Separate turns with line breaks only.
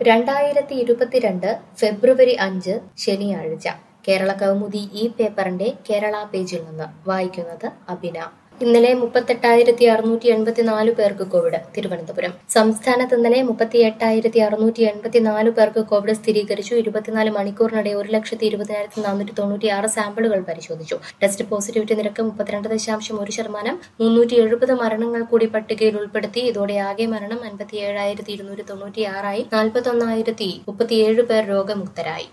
രണ്ടായിരത്തി ഇരുപത്തിരണ്ട് ഫെബ്രുവരി അഞ്ച് ശനിയാഴ്ച കേരള കൗമുദി ഈ പേപ്പറിന്റെ കേരള പേജിൽ നിന്ന് വായിക്കുന്നത് അഭിന ഇന്നലെ മുപ്പത്തെട്ടായിരത്തി അറുന്നൂറ്റി എൺപത്തിനാല് പേർക്ക് കോവിഡ് തിരുവനന്തപുരം സംസ്ഥാനത്ത് ഇന്നലെ മുപ്പത്തി എട്ടായിരത്തി അറുന്നൂറ്റി എൺപത്തിനാല് പേർക്ക് കോവിഡ് സ്ഥിരീകരിച്ചു ഇരുപത്തിനാല് മണിക്കൂറിനിടെ ഒരു ലക്ഷത്തി ഇരുപതിനായിരത്തി നാനൂറ്റി തൊണ്ണൂറ്റി ആറ് സാമ്പിളുകൾ പരിശോധിച്ചു ടെസ്റ്റ് പോസിറ്റിവിറ്റി നിരക്ക് മുപ്പത്തിരണ്ട് ദശാംശം ഒരു ശതമാനം മുന്നൂറ്റി എഴുപത് മരണങ്ങൾ കൂടി പട്ടികയിൽ ഉൾപ്പെടുത്തി ഇതോടെ ആകെ മരണം അൻപത്തി ഏഴായിരത്തി ഇരുന്നൂറ്റി തൊണ്ണൂറ്റി ആറായി നാൽപ്പത്തി ഒന്നായിരത്തി മുപ്പത്തിയേഴ് പേർ രോഗമുക്തരായി